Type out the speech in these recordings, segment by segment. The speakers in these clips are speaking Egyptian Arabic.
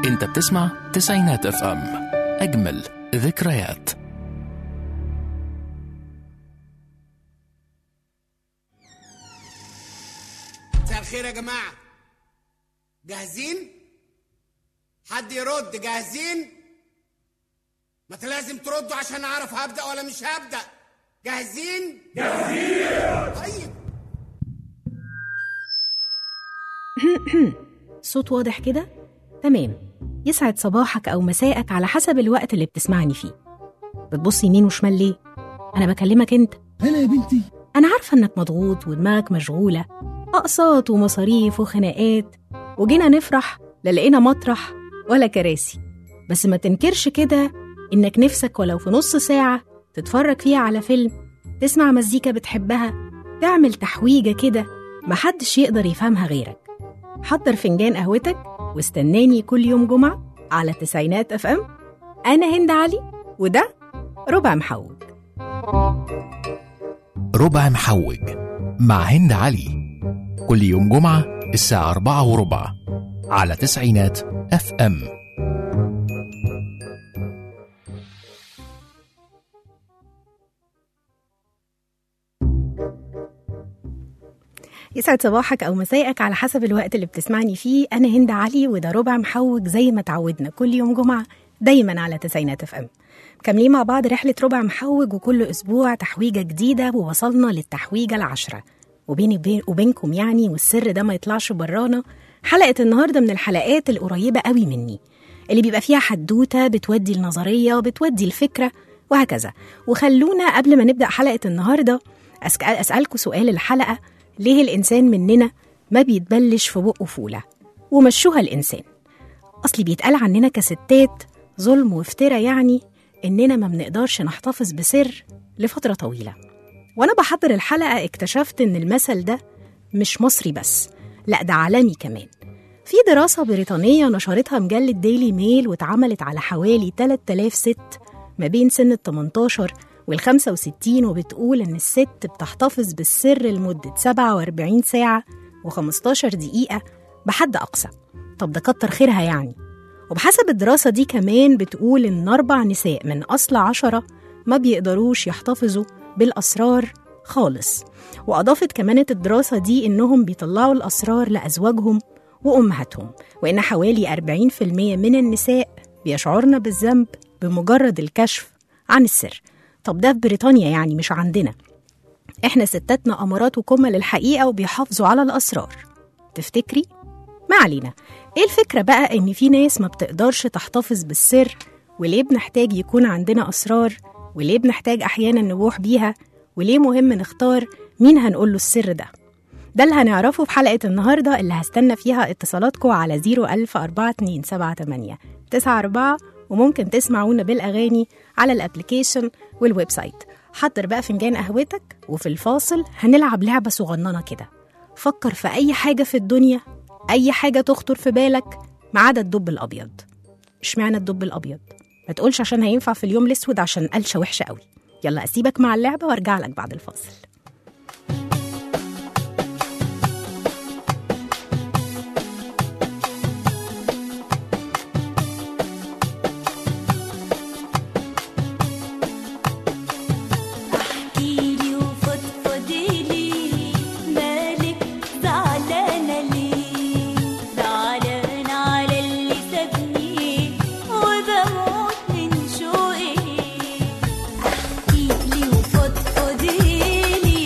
انت بتسمع تسعينات اف ام اجمل ذكريات مساء الخير يا جماعة جاهزين؟ حد يرد جاهزين؟ ما انت لازم تردوا عشان اعرف هبدأ ولا مش هبدأ جاهزين؟ جاهزين طيب صوت واضح كده؟ تمام يسعد صباحك أو مساءك على حسب الوقت اللي بتسمعني فيه بتبص يمين وشمال ليه؟ أنا بكلمك أنت هلا يا بنتي أنا عارفة إنك مضغوط ودماغك مشغولة أقساط ومصاريف وخناقات وجينا نفرح لا لقينا مطرح ولا كراسي بس ما تنكرش كده إنك نفسك ولو في نص ساعة تتفرج فيها على فيلم تسمع مزيكا بتحبها تعمل تحويجة كده محدش يقدر يفهمها غيرك حضر فنجان قهوتك واستناني كل يوم جمعة على تسعينات اف ام أنا هند علي وده ربع محوج ربع محوج مع هند علي كل يوم جمعة الساعة أربعة وربع على تسعينات اف ام يسعد صباحك أو مساءك على حسب الوقت اللي بتسمعني فيه أنا هند علي وده ربع محوج زي ما تعودنا كل يوم جمعة دايما على تسعينات اف ام مكملين مع بعض رحلة ربع محوج وكل أسبوع تحويجة جديدة ووصلنا للتحويجة العشرة وبيني وبين وبينكم يعني والسر ده ما يطلعش برانا حلقة النهاردة من الحلقات القريبة قوي مني اللي بيبقى فيها حدوتة بتودي النظرية بتودي الفكرة وهكذا وخلونا قبل ما نبدأ حلقة النهاردة أسأل أسألكم سؤال الحلقة ليه الإنسان مننا ما بيتبلش في بقه فولة ومشوها الإنسان أصلي بيتقال عننا كستات ظلم وافتراء يعني إننا ما بنقدرش نحتفظ بسر لفترة طويلة وأنا بحضر الحلقة اكتشفت إن المثل ده مش مصري بس لأ ده عالمي كمان في دراسة بريطانية نشرتها مجلة ديلي ميل واتعملت على حوالي 3000 ست ما بين سن ال 18 وال 65 وبتقول إن الست بتحتفظ بالسر لمدة 47 ساعة و15 دقيقة بحد أقصى طب ده كتر خيرها يعني وبحسب الدراسة دي كمان بتقول إن أربع نساء من أصل عشرة ما بيقدروش يحتفظوا بالأسرار خالص وأضافت كمان الدراسة دي إنهم بيطلعوا الأسرار لأزواجهم وأمهاتهم وإن حوالي 40% من النساء بيشعرن بالذنب بمجرد الكشف عن السر طب ده في بريطانيا يعني مش عندنا احنا ستاتنا امارات وكمل الحقيقه وبيحافظوا على الاسرار تفتكري ما علينا ايه الفكره بقى ان في ناس ما بتقدرش تحتفظ بالسر وليه بنحتاج يكون عندنا اسرار وليه بنحتاج احيانا نبوح بيها وليه مهم نختار مين هنقول له السر ده ده اللي هنعرفه في حلقة النهاردة اللي هستنى فيها اتصالاتكم على 0104278 وممكن تسمعونا بالأغاني على الابليكيشن والويب سايت حضر بقى فنجان قهوتك وفي الفاصل هنلعب لعبة صغننة كده فكر في أي حاجة في الدنيا أي حاجة تخطر في بالك ما عدا الدب الأبيض اشمعنى الدب الأبيض ما تقولش عشان هينفع في اليوم الأسود عشان قلشة وحشة قوي يلا أسيبك مع اللعبة وارجع لك بعد الفاصل احكيلي وفضفضيلي مالك زعلانة ليه زعلانة على اللي سابني وبموت من شوقي احكيلي وفضفضيلي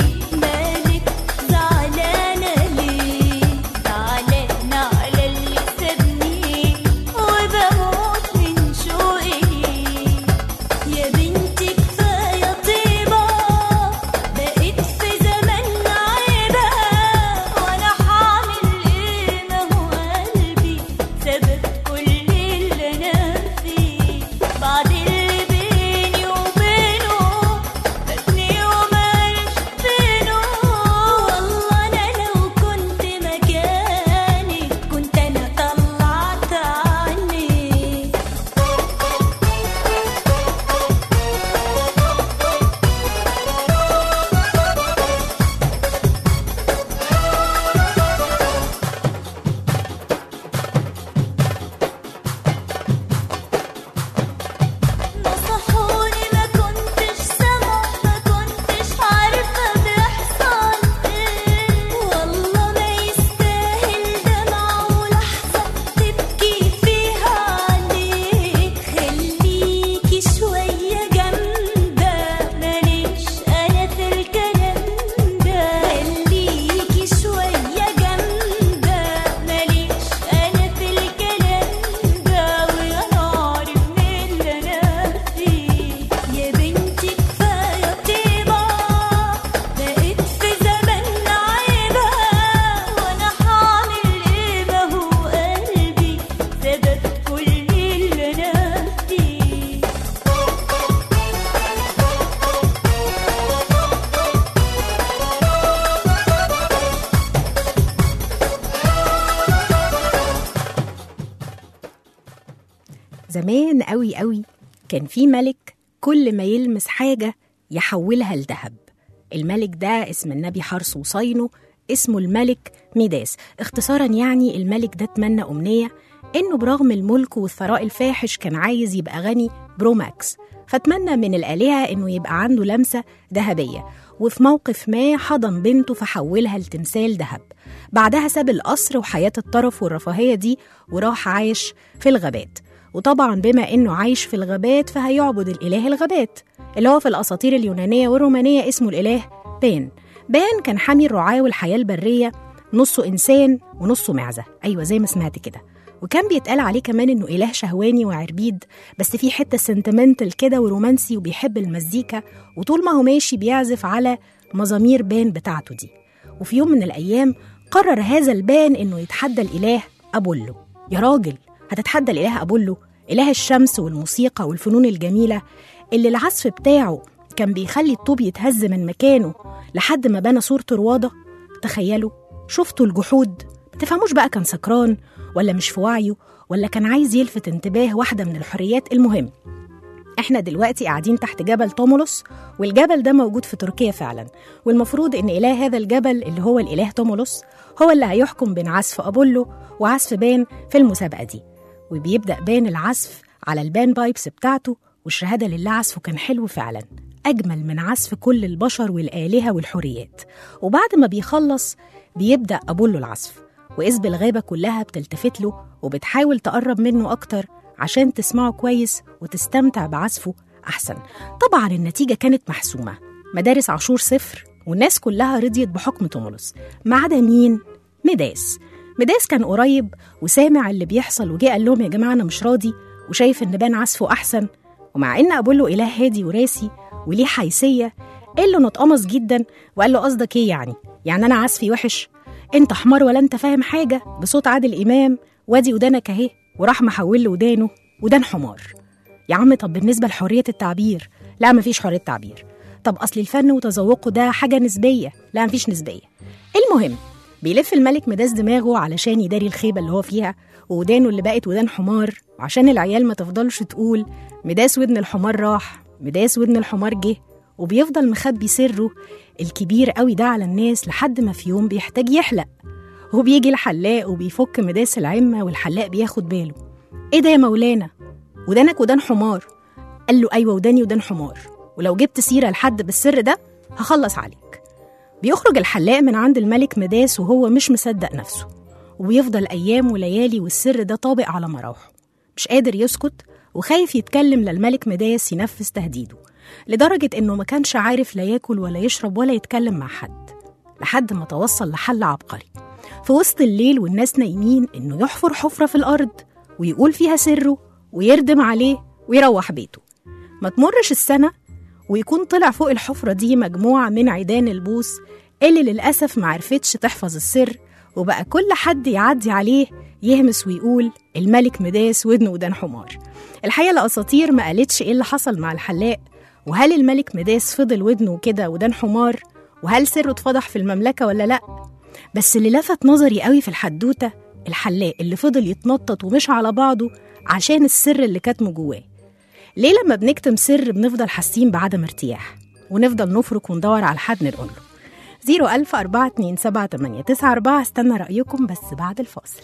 زمان قوي قوي كان في ملك كل ما يلمس حاجة يحولها لذهب الملك ده اسم النبي حرس وصينه اسمه الملك ميداس اختصارا يعني الملك ده اتمنى أمنية إنه برغم الملك والثراء الفاحش كان عايز يبقى غني بروماكس فاتمنى من الآلهة إنه يبقى عنده لمسة ذهبية وفي موقف ما حضن بنته فحولها لتمثال ذهب بعدها ساب القصر وحياة الطرف والرفاهية دي وراح عايش في الغابات وطبعا بما إنه عايش في الغابات فهيعبد الإله الغابات اللي هو في الأساطير اليونانية والرومانية اسمه الإله بان بان كان حامي الرعاة والحياة البرية نصه إنسان ونصه معزة أيوة زي ما سمعت كده وكان بيتقال عليه كمان إنه إله شهواني وعربيد بس في حتة سنتمنتال كده ورومانسي وبيحب المزيكا وطول ما هو ماشي بيعزف على مزامير بان بتاعته دي وفي يوم من الأيام قرر هذا البان إنه يتحدى الإله أبولو يا راجل هتتحدى الإله أبولو إله الشمس والموسيقى والفنون الجميلة اللي العزف بتاعه كان بيخلي الطوب يتهز من مكانه لحد ما بنى صورة رواضة تخيلوا شفتوا الجحود ما تفهموش بقى كان سكران ولا مش في وعيه ولا كان عايز يلفت انتباه واحدة من الحريات المهم احنا دلوقتي قاعدين تحت جبل تومولوس والجبل ده موجود في تركيا فعلا والمفروض ان اله هذا الجبل اللي هو الاله تومولوس هو اللي هيحكم بين عزف ابولو وعزف بان في المسابقه دي وبيبدا بان العزف على البان بايبس بتاعته والشهاده لله عزفه كان حلو فعلا اجمل من عزف كل البشر والالهه والحوريات وبعد ما بيخلص بيبدا ابولو العزف واذ بالغابه كلها بتلتفت له وبتحاول تقرب منه اكتر عشان تسمعه كويس وتستمتع بعزفه أحسن طبعا النتيجة كانت محسومة مدارس عاشور صفر والناس كلها رضيت بحكم تومولوس ما عدا مين؟ ميداس ميداس كان قريب وسامع اللي بيحصل وجه قال لهم يا جماعة أنا مش راضي وشايف إن بان عزفه أحسن ومع إن أبولو إله هادي وراسي وليه حيثية قال له نتقمص جدا وقال له قصدك إيه يعني؟ يعني أنا عزفي وحش؟ أنت حمار ولا أنت فاهم حاجة بصوت عادل إمام وادي ودانك أهي وراح محول له ودانه ودان حمار يا عم طب بالنسبة لحرية التعبير لا مفيش حرية تعبير طب أصل الفن وتذوقه ده حاجة نسبية لا مفيش نسبية المهم بيلف الملك مداس دماغه علشان يداري الخيبة اللي هو فيها ودانه اللي بقت ودان حمار وعشان العيال ما تفضلش تقول مداس ودن الحمار راح مداس ودن الحمار جه وبيفضل مخبي سره الكبير قوي ده على الناس لحد ما في يوم بيحتاج يحلق وبيجي الحلاق وبيفك مداس العمة والحلاق بياخد باله ايه ده يا مولانا ودانك ودان حمار قال له ايوه وداني ودان حمار ولو جبت سيره لحد بالسر ده هخلص عليك بيخرج الحلاق من عند الملك مداس وهو مش مصدق نفسه وبيفضل ايام وليالي والسر ده طابق على مراوحه مش قادر يسكت وخايف يتكلم للملك مداس ينفذ تهديده لدرجة إنه ما كانش عارف لا ياكل ولا يشرب ولا يتكلم مع حد لحد ما توصل لحل عبقري في وسط الليل والناس نايمين إنه يحفر حفرة في الأرض ويقول فيها سره ويردم عليه ويروح بيته ما تمرش السنة ويكون طلع فوق الحفرة دي مجموعة من عيدان البوس اللي للأسف معرفتش تحفظ السر وبقى كل حد يعدي عليه يهمس ويقول الملك مداس ودن ودان حمار الحقيقة الأساطير ما قالتش إيه اللي حصل مع الحلاق وهل الملك مداس فضل ودنه كده ودان حمار وهل سره اتفضح في المملكة ولا لأ بس اللي لفت نظري قوي في الحدوتة الحلاق اللي فضل يتنطط ومش على بعضه عشان السر اللي كاتمه جواه ليه لما بنكتم سر بنفضل حاسين بعدم ارتياح ونفضل نفرك وندور على حد نقول له زيرو ألف أربعة اتنين سبعة تمانية تسعة أربعة استنى رأيكم بس بعد الفاصل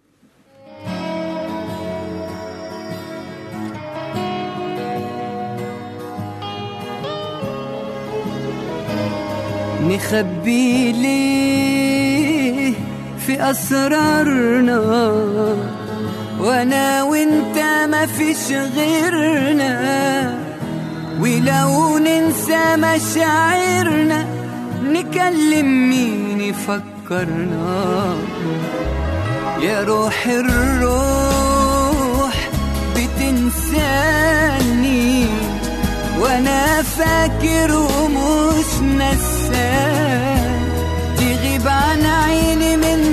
نخبي ليه في أسرارنا وأنا وأنت ما فيش غيرنا ولو ننسى مشاعرنا نكلم مين يفكرنا يا روح الروح بتنساني وانا فاكر ومش نسان تغيب عن عيني من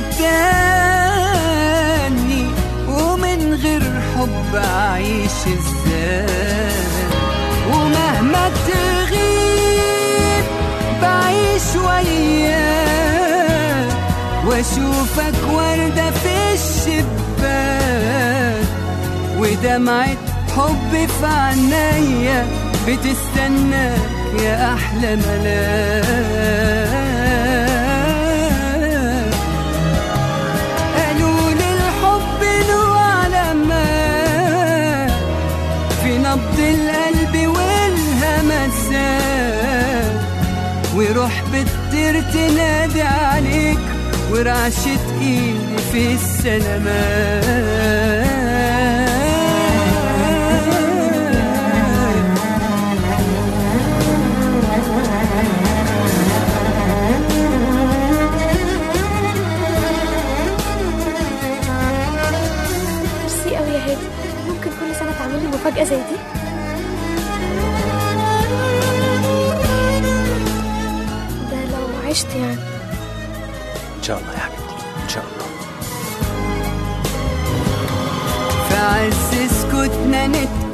تاني ومن غير حب اعيش ازاي ومهما تغيب بعيش وياك واشوفك وردة في الشباك ودمعة حب في عينيا بتستناك يا أحلى ملاك قالوا لي الحب له علامات في نبض القلب والهمسات وروح بتطير تنادي عليك ورعشة ايدي في السلامات ميرسي قوي يا هادي ممكن كل سنة تعمل لي مفاجأة زي دي ده لو عشت يعني ان شاء الله يا حبيبتي ان شاء الله في عز سكوتنا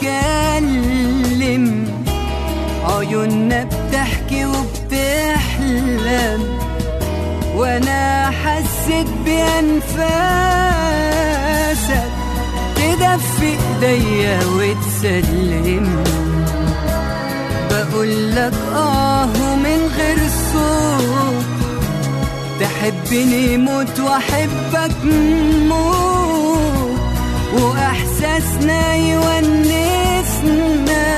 نتكلم عيوننا بتحكي وبتحلم وانا حسيت بانفاسك تدفي ايديا وتسلم بقول لك اه ومن غير صوت تحبني موت واحبك موت واحساسنا يونسنا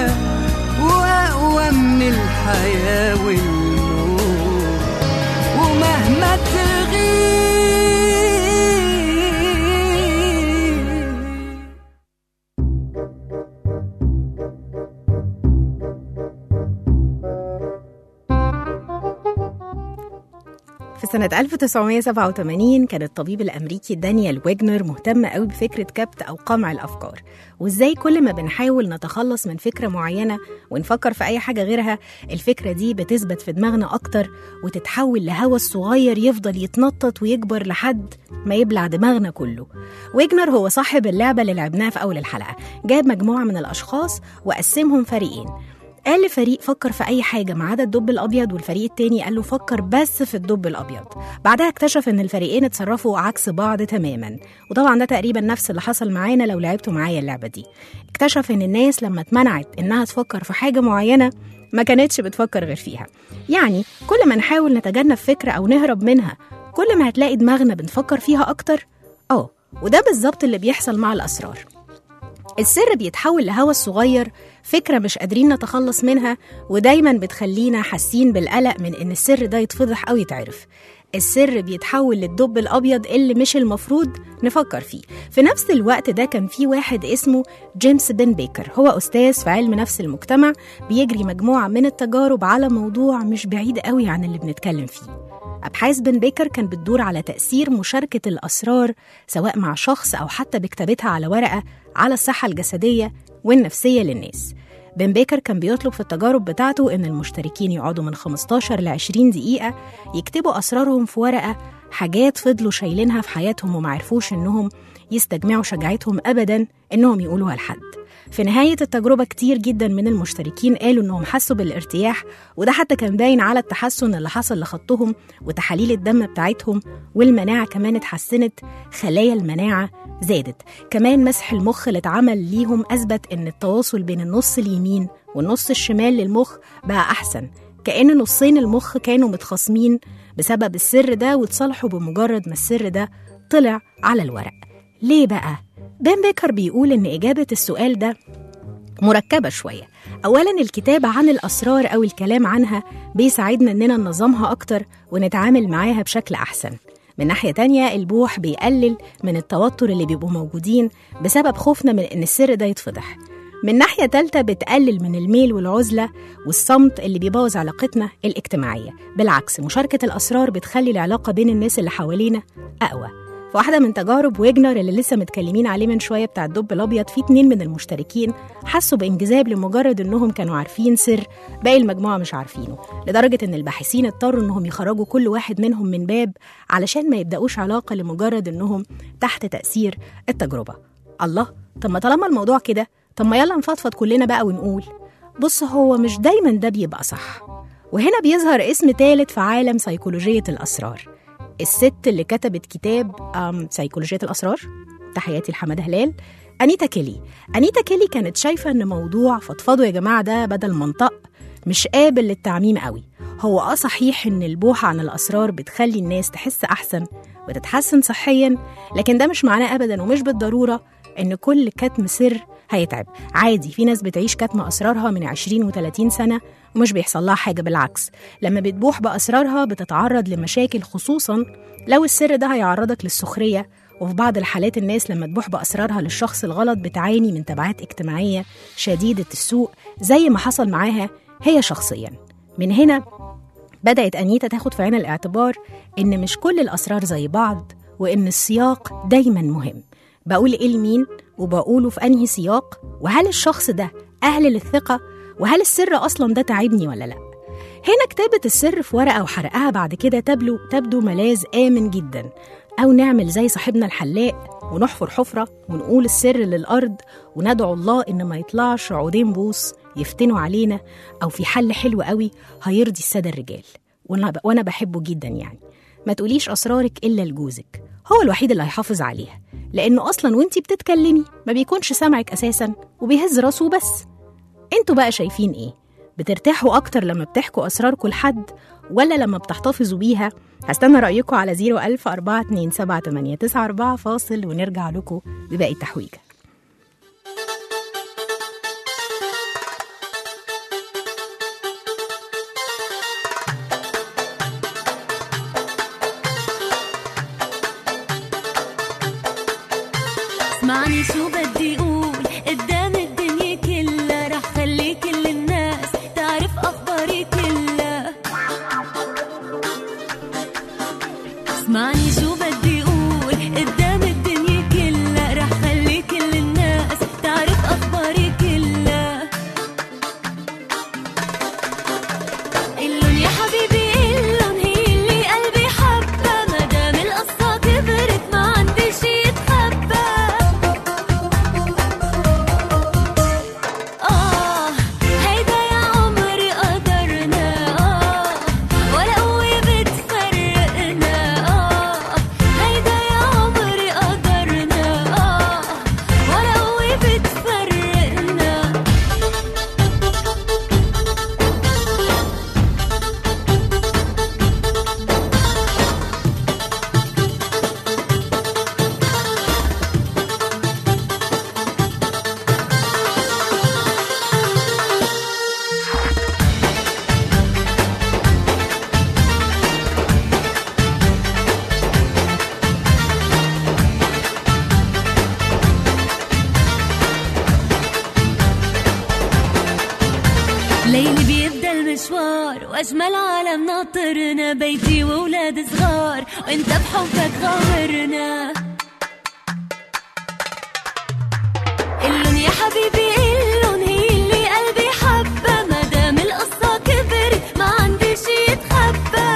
واقوى من الحياه والموت ومهما تغيب في سنة 1987 كان الطبيب الأمريكي دانيال ويجنر مهتم قوي بفكرة كبت أو قمع الأفكار وإزاي كل ما بنحاول نتخلص من فكرة معينة ونفكر في أي حاجة غيرها الفكرة دي بتثبت في دماغنا أكتر وتتحول لهوى صغير يفضل يتنطط ويكبر لحد ما يبلع دماغنا كله ويجنر هو صاحب اللعبة اللي لعبناها في أول الحلقة جاب مجموعة من الأشخاص وقسمهم فريقين قال لفريق فكر في أي حاجة ما عدا الدب الأبيض والفريق التاني قال له فكر بس في الدب الأبيض بعدها اكتشف إن الفريقين اتصرفوا عكس بعض تماما وطبعا ده تقريبا نفس اللي حصل معانا لو لعبتوا معايا اللعبة دي اكتشف إن الناس لما اتمنعت إنها تفكر في حاجة معينة ما كانتش بتفكر غير فيها يعني كل ما نحاول نتجنب فكرة أو نهرب منها كل ما هتلاقي دماغنا بنفكر فيها أكتر اه وده بالظبط اللي بيحصل مع الأسرار السر بيتحول لهوى صغير فكرة مش قادرين نتخلص منها ودايما بتخلينا حاسين بالقلق من إن السر ده يتفضح أو يتعرف السر بيتحول للدب الأبيض اللي مش المفروض نفكر فيه في نفس الوقت ده كان في واحد اسمه جيمس بن بيكر هو أستاذ في علم نفس المجتمع بيجري مجموعة من التجارب على موضوع مش بعيد قوي عن اللي بنتكلم فيه أبحاث بن بيكر كان بتدور على تأثير مشاركة الأسرار سواء مع شخص أو حتى بكتابتها على ورقة على الصحة الجسدية والنفسية للناس بن بيكر كان بيطلب في التجارب بتاعته إن المشتركين يقعدوا من 15 ل 20 دقيقة يكتبوا أسرارهم في ورقة حاجات فضلوا شايلينها في حياتهم ومعرفوش إنهم يستجمعوا شجاعتهم أبدا إنهم يقولوها لحد في نهاية التجربة كتير جدا من المشتركين قالوا إنهم حسوا بالارتياح وده حتى كان باين على التحسن اللي حصل لخطهم وتحاليل الدم بتاعتهم والمناعة كمان اتحسنت خلايا المناعة زادت كمان مسح المخ اللي اتعمل ليهم أثبت إن التواصل بين النص اليمين والنص الشمال للمخ بقى أحسن كأن نصين المخ كانوا متخاصمين بسبب السر ده واتصالحوا بمجرد ما السر ده طلع على الورق ليه بقى؟ بن بيكر بيقول إن إجابة السؤال ده مركبة شوية أولا الكتابة عن الأسرار أو الكلام عنها بيساعدنا إننا ننظمها أكتر ونتعامل معاها بشكل أحسن من ناحية تانية البوح بيقلل من التوتر اللي بيبقوا موجودين بسبب خوفنا من إن السر ده يتفضح من ناحية تالتة بتقلل من الميل والعزلة والصمت اللي بيبوظ علاقتنا الاجتماعية بالعكس مشاركة الأسرار بتخلي العلاقة بين الناس اللي حوالينا أقوى في واحدة من تجارب ويجنر اللي لسه متكلمين عليه من شوية بتاع الدب الأبيض في اتنين من المشتركين حسوا بانجذاب لمجرد إنهم كانوا عارفين سر باقي المجموعة مش عارفينه لدرجة إن الباحثين اضطروا إنهم يخرجوا كل واحد منهم من باب علشان ما يبدأوش علاقة لمجرد إنهم تحت تأثير التجربة الله طب ما طالما الموضوع كده طب ما يلا نفضفض كلنا بقى ونقول بص هو مش دايما ده بيبقى صح وهنا بيظهر اسم تالت في عالم سيكولوجية الأسرار الست اللي كتبت كتاب أم سيكولوجية الأسرار تحياتي لحمد هلال أنيتا كيلي أنيتا كيلي كانت شايفة إن موضوع فضفضوا يا جماعة ده بدل منطق مش قابل للتعميم قوي هو اه صحيح ان البوح عن الاسرار بتخلي الناس تحس احسن وتتحسن صحيا لكن ده مش معناه ابدا ومش بالضروره ان كل كتم سر هيتعب عادي في ناس بتعيش كتم اسرارها من 20 و30 سنه ومش بيحصل لها حاجه بالعكس لما بتبوح باسرارها بتتعرض لمشاكل خصوصا لو السر ده هيعرضك للسخريه وفي بعض الحالات الناس لما تبوح بأسرارها للشخص الغلط بتعاني من تبعات اجتماعية شديدة السوء زي ما حصل معاها هي شخصيا من هنا بدأت أنيتا تاخد في عين الاعتبار إن مش كل الأسرار زي بعض وإن السياق دايما مهم بقول إيه لمين وبقوله في أنهي سياق وهل الشخص ده أهل للثقة وهل السر أصلا ده تعبني ولا لأ هنا كتابة السر في ورقة وحرقها بعد كده تبدو تبدو ملاذ آمن جدا أو نعمل زي صاحبنا الحلاق ونحفر حفرة ونقول السر للأرض وندعو الله إن ما يطلعش عودين بوس يفتنوا علينا أو في حل حلو قوي هيرضي السادة الرجال وأنا وأنا بحبه جدا يعني ما تقوليش أسرارك إلا لجوزك هو الوحيد اللي هيحافظ عليها لأنه أصلا وانتي بتتكلمي ما بيكونش سامعك أساسا وبيهز راسه بس انتوا بقى شايفين ايه بترتاحوا اكتر لما بتحكوا اسراركم لحد ولا لما بتحتفظوا بيها هستنى رايكم على 01000 427 فاصل ونرجع لكم بباقي التحويجه اسمعني شو بدي اقول قدام الدنيا كلها رح خلي كل الناس تعرف اخباري كلها اسمعني شو بدي اقول قدام الدنيا كلها رح خلي كل الناس تعرف اخباري كلها قلن يا حبيبي قلن هي اللي قلبي حبها مدام القصة كبرت ما عندي شي يتخبى آه هيدا يا عمري قدرنا آه ولا قوة بتفرقنا آه هيدا يا عمري قدرنا آه ولا قوة بتفرقنا ليلي بيبدا المشوار واجمل عالم ناطرنا بيتي واولاد صغار وانت بحبك غامرنا قلن يا حبيبي قلن هي اللي قلبي حبها مدام القصة كبرت ما عندي شي يتخبى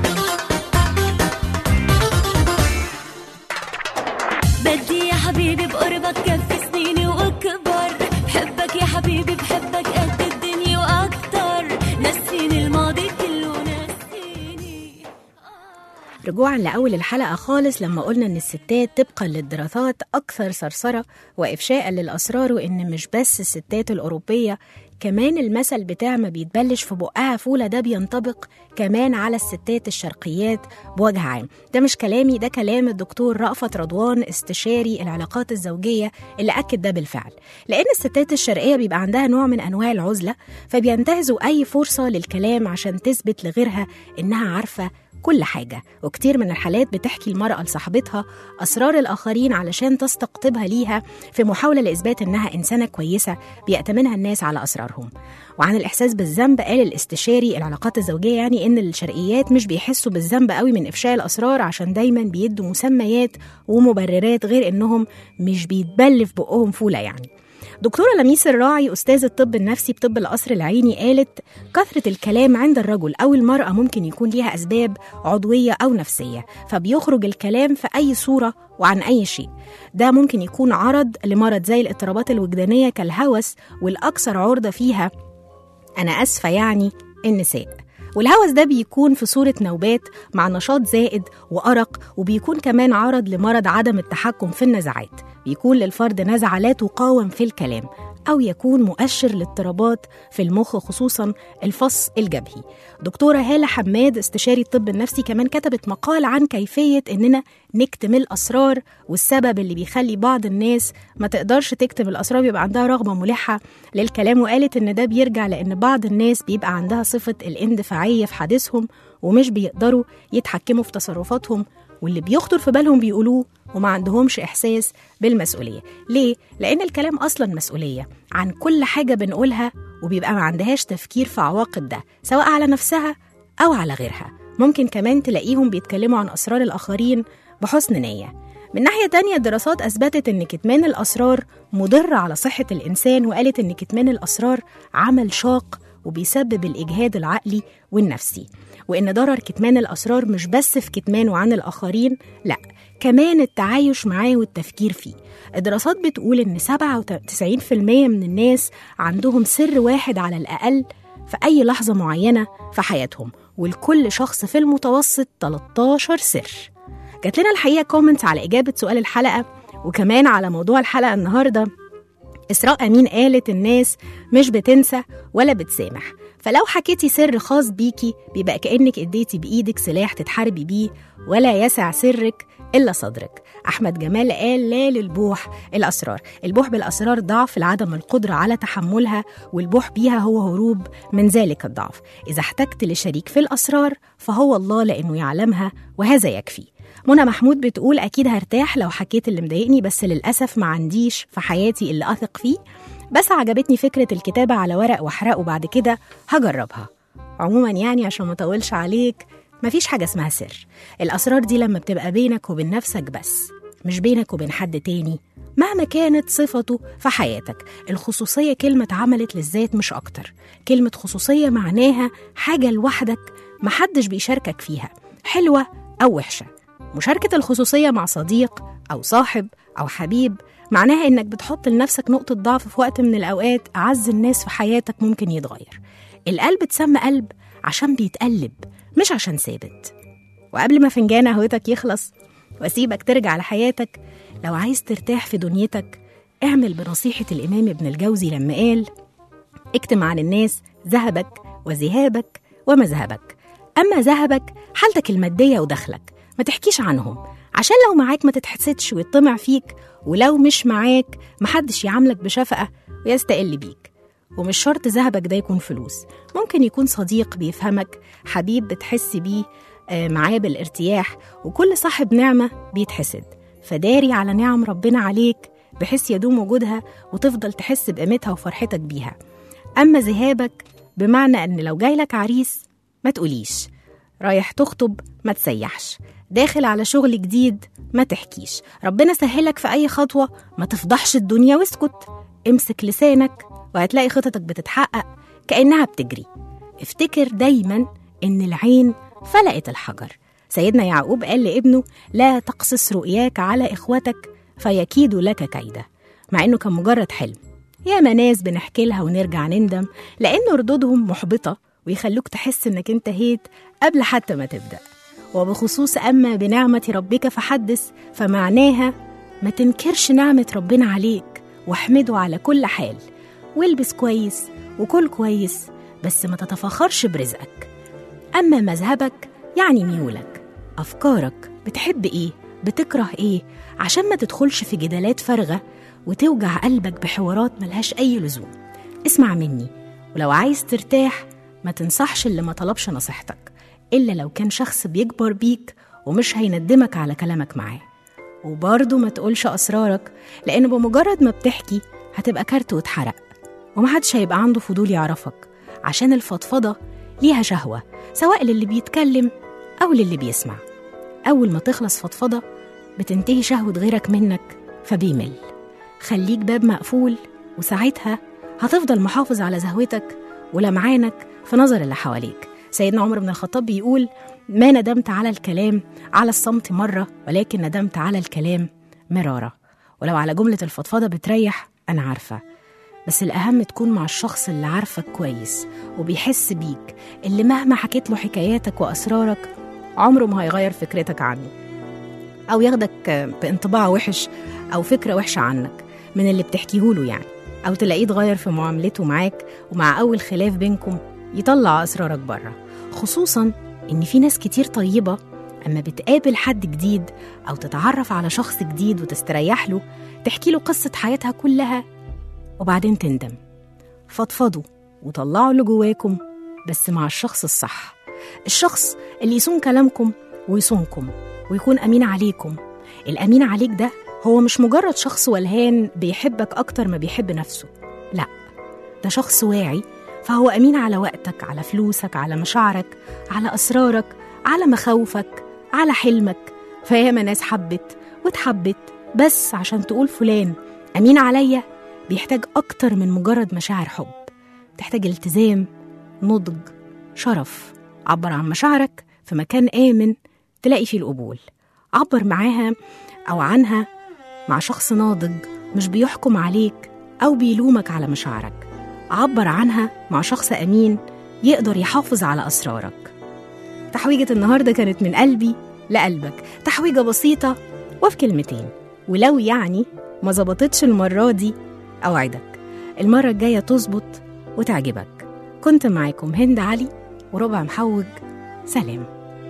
بدي يا حبيبي بقربك كفي سنيني واكبر بحبك يا حبيبي بحبك قد الدنيا واكتر نسيني الماضي كله نسيني رجوعا لأول الحلقة خالص لما قلنا إن الستات طبقا للدراسات أكثر ثرثرة وإفشاء للأسرار وإن مش بس الستات الأوروبية كمان المثل بتاع ما بيتبلش في بقها فولة ده بينطبق كمان على الستات الشرقيات بوجه عام ده مش كلامي ده كلام الدكتور رأفت رضوان استشاري العلاقات الزوجية اللي أكد ده بالفعل لأن الستات الشرقية بيبقى عندها نوع من أنواع العزلة فبينتهزوا أي فرصة للكلام عشان تثبت لغيرها إنها عارفة كل حاجة وكتير من الحالات بتحكي المرأة لصاحبتها أسرار الآخرين علشان تستقطبها ليها في محاولة لإثبات إنها إنسانة كويسة بيأتمنها الناس على أسرارهم وعن الإحساس بالذنب قال الاستشاري العلاقات الزوجية يعني إن الشرقيات مش بيحسوا بالذنب قوي من إفشاء الأسرار عشان دايما بيدوا مسميات ومبررات غير إنهم مش بيتبل في بقهم فولة يعني دكتورة لميس الراعي أستاذ الطب النفسي بطب القصر العيني قالت كثرة الكلام عند الرجل أو المرأة ممكن يكون ليها أسباب عضوية أو نفسية فبيخرج الكلام في أي صورة وعن أي شيء ده ممكن يكون عرض لمرض زي الاضطرابات الوجدانية كالهوس والأكثر عرضة فيها أنا أسفة يعني النساء والهوس ده بيكون في صورة نوبات مع نشاط زائد وأرق وبيكون كمان عرض لمرض عدم التحكم في النزعات بيكون للفرد نزعة لا تقاوم في الكلام أو يكون مؤشر لاضطرابات في المخ خصوصا الفص الجبهي دكتورة هالة حماد استشاري الطب النفسي كمان كتبت مقال عن كيفية إننا نكتم الأسرار والسبب اللي بيخلي بعض الناس ما تقدرش تكتم الأسرار بيبقى عندها رغبة ملحة للكلام وقالت إن ده بيرجع لأن بعض الناس بيبقى عندها صفة الاندفاعية في حديثهم ومش بيقدروا يتحكموا في تصرفاتهم واللي بيخطر في بالهم بيقولوه وما عندهمش إحساس بالمسؤولية ليه؟ لأن الكلام أصلا مسؤولية عن كل حاجة بنقولها وبيبقى ما عندهاش تفكير في عواقب ده سواء على نفسها أو على غيرها ممكن كمان تلاقيهم بيتكلموا عن أسرار الآخرين بحسن نية من ناحية تانية الدراسات أثبتت إن كتمان الأسرار مضر على صحة الإنسان وقالت إن كتمان الأسرار عمل شاق وبيسبب الإجهاد العقلي والنفسي وإن ضرر كتمان الأسرار مش بس في كتمانه عن الآخرين لأ كمان التعايش معاه والتفكير فيه الدراسات بتقول إن 97% من الناس عندهم سر واحد على الأقل في أي لحظة معينة في حياتهم ولكل شخص في المتوسط 13 سر جات لنا الحقيقة كومنتس على إجابة سؤال الحلقة وكمان على موضوع الحلقة النهاردة إسراء أمين قالت الناس مش بتنسى ولا بتسامح فلو حكيتي سر خاص بيكي بيبقى كأنك اديتي بإيدك سلاح تتحاربي بيه ولا يسع سرك إلا صدرك أحمد جمال قال لا للبوح الأسرار البوح بالأسرار ضعف لعدم القدرة على تحملها والبوح بيها هو هروب من ذلك الضعف إذا احتجت لشريك في الأسرار فهو الله لأنه يعلمها وهذا يكفي منى محمود بتقول أكيد هرتاح لو حكيت اللي مضايقني بس للأسف ما عنديش في حياتي اللي أثق فيه بس عجبتني فكرة الكتابة على ورق واحرقه بعد كده هجربها عموما يعني عشان ما اطولش عليك مفيش حاجة اسمها سر الأسرار دي لما بتبقى بينك وبين نفسك بس مش بينك وبين حد تاني مهما كانت صفته في حياتك الخصوصية كلمة اتعملت للذات مش أكتر كلمة خصوصية معناها حاجة لوحدك محدش بيشاركك فيها حلوة أو وحشة مشاركة الخصوصية مع صديق أو صاحب أو حبيب معناها إنك بتحط لنفسك نقطة ضعف في وقت من الأوقات أعز الناس في حياتك ممكن يتغير القلب اتسمى قلب عشان بيتقلب مش عشان ثابت وقبل ما فنجان قهوتك يخلص واسيبك ترجع لحياتك لو عايز ترتاح في دنيتك اعمل بنصيحة الإمام ابن الجوزي لما قال اكتم عن الناس ذهبك وذهابك ومذهبك أما ذهبك حالتك المادية ودخلك ما تحكيش عنهم عشان لو معاك ما تتحسدش ويطمع فيك ولو مش معاك محدش يعاملك بشفقة ويستقل بيك ومش شرط ذهبك ده يكون فلوس ممكن يكون صديق بيفهمك حبيب بتحس بيه آه، معاه بالارتياح وكل صاحب نعمة بيتحسد فداري على نعم ربنا عليك بحيث يدوم وجودها وتفضل تحس بقيمتها وفرحتك بيها أما ذهابك بمعنى أن لو جايلك عريس ما تقوليش رايح تخطب ما تسيحش داخل على شغل جديد ما تحكيش ربنا سهلك في أي خطوة ما تفضحش الدنيا واسكت امسك لسانك وهتلاقي خططك بتتحقق كأنها بتجري افتكر دايما إن العين فلقت الحجر سيدنا يعقوب قال لابنه لا تقصص رؤياك على إخوتك فيكيدوا لك كيدا مع إنه كان مجرد حلم ياما ناس بنحكي لها ونرجع نندم لأن ردودهم محبطة ويخلوك تحس إنك انتهيت قبل حتى ما تبدأ وبخصوص أما بنعمة ربك فحدث فمعناها ما تنكرش نعمة ربنا عليك واحمده على كل حال والبس كويس وكل كويس بس ما تتفخرش برزقك أما مذهبك يعني ميولك أفكارك بتحب إيه بتكره إيه عشان ما تدخلش في جدالات فارغة وتوجع قلبك بحوارات ملهاش أي لزوم اسمع مني ولو عايز ترتاح ما تنصحش اللي ما طلبش نصيحتك إلا لو كان شخص بيكبر بيك ومش هيندمك على كلامك معاه وبرضه ما تقولش أسرارك لأن بمجرد ما بتحكي هتبقى كارت واتحرق ومحدش هيبقى عنده فضول يعرفك عشان الفضفضة ليها شهوة سواء للي بيتكلم أو للي بيسمع أول ما تخلص فضفضة بتنتهي شهوة غيرك منك فبيمل خليك باب مقفول وساعتها هتفضل محافظ على زهوتك ولمعانك في نظر اللي حواليك سيدنا عمر بن الخطاب بيقول ما ندمت على الكلام على الصمت مرة ولكن ندمت على الكلام مرارة ولو على جملة الفضفضة بتريح أنا عارفة بس الأهم تكون مع الشخص اللي عارفك كويس وبيحس بيك اللي مهما حكيت له حكاياتك وأسرارك عمره ما هيغير فكرتك عنه أو ياخدك بانطباع وحش أو فكرة وحشة عنك من اللي بتحكيهوله يعني أو تلاقيه اتغير في معاملته معاك ومع أول خلاف بينكم يطلع أسرارك بره خصوصا إن في ناس كتير طيبة أما بتقابل حد جديد أو تتعرف على شخص جديد وتستريح له تحكي له قصة حياتها كلها وبعدين تندم فضفضوا وطلعوا اللي جواكم بس مع الشخص الصح الشخص اللي يصون كلامكم ويصونكم ويكون أمين عليكم الأمين عليك ده هو مش مجرد شخص ولهان بيحبك أكتر ما بيحب نفسه لا ده شخص واعي فهو أمين على وقتك على فلوسك على مشاعرك على أسرارك على مخاوفك على حلمك فياما ناس حبت واتحبت بس عشان تقول فلان أمين عليا بيحتاج أكتر من مجرد مشاعر حب تحتاج التزام نضج شرف عبر عن مشاعرك في مكان آمن تلاقي فيه القبول عبر معاها أو عنها مع شخص ناضج مش بيحكم عليك أو بيلومك على مشاعرك عبر عنها مع شخص أمين يقدر يحافظ على أسرارك تحويجة النهاردة كانت من قلبي لقلبك تحويجة بسيطة وفي كلمتين ولو يعني ما ظبطتش المرة دي أوعدك المرة الجاية تظبط وتعجبك كنت معاكم هند علي وربع محوج سلام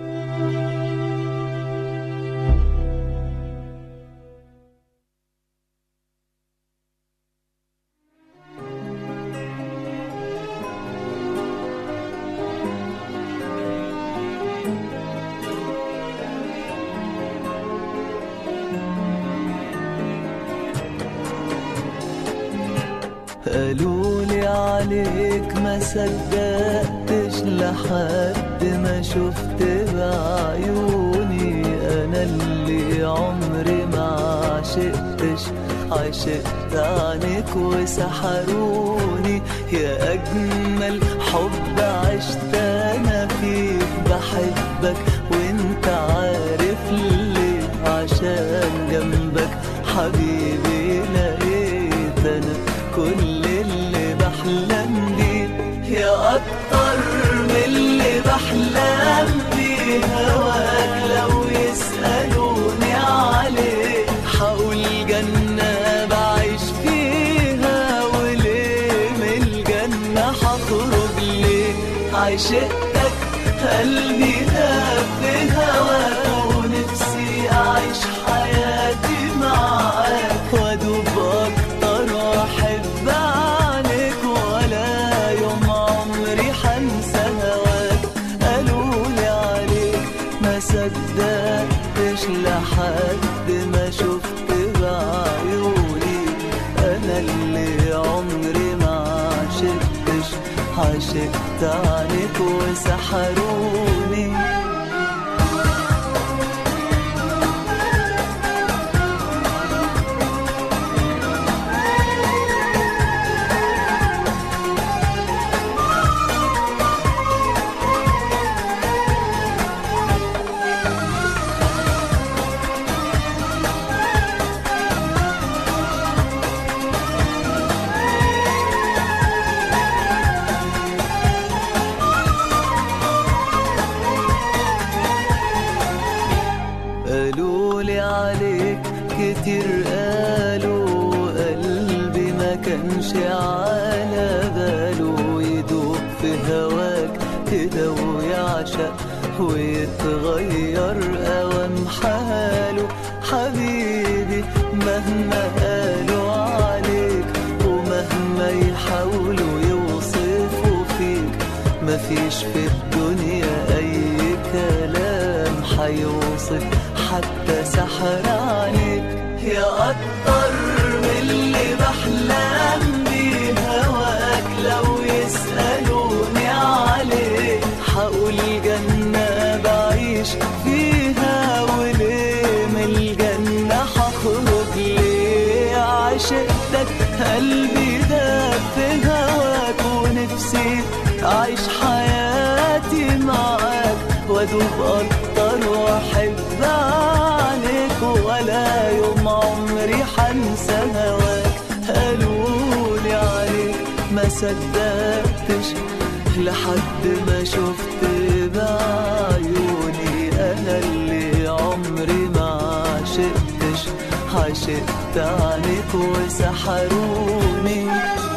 قالوا لي عليك ما صدقتش لحد ما شفت بعيوني انا اللي عمري ما عشقتش عشقت عنك وسحروني يا اجمل حب عشت انا فيك بحبك وانت عارف ليه عشان جنبك حبيبي لقيت انا كل اللي بحلم بيه يا اكتر من اللي بحلم بيه هواك لو يسألوني عليه حول جنة بعيش فيها وليه من الجنة هخرج ليه عشقتك قلبي داب في هواك ونفسي أعيش حياتي معاك وأدوب أكتر وأحب عنك ولا يوم عمري حنسى هواك قالولي عليك ما صدقتش لحد ما شفت بعيوني أنا اللي عمري ما عشقتش عشقت عنك وسحروني قالوا لي عليك كتير قالوا قلبي ما كانش على باله يدوب في هواك كده ويعشق ويتغير أوام حاله حبيبي مهما قالوا عليك ومهما يحاولوا يوصفوا فيك مفيش في الدنيا أي كلام حيوصف حتى سحر عليك يا أكتر من اللي بحلم بيه هواك لو يسألوني عليه حقول جنة بعيش فيها وليه من الجنة هخرج ليه عشقتك قلبي داب في هواك ونفسي أعيش حياتي معاك وأدوب أكتر وأحب عنك ولا يوم عمري حنسى هواك قالولي عليك ما صدقتش لحد ما شفت بعيوني أنا اللي عمري ما عشقتش عشقت عنك وسحروني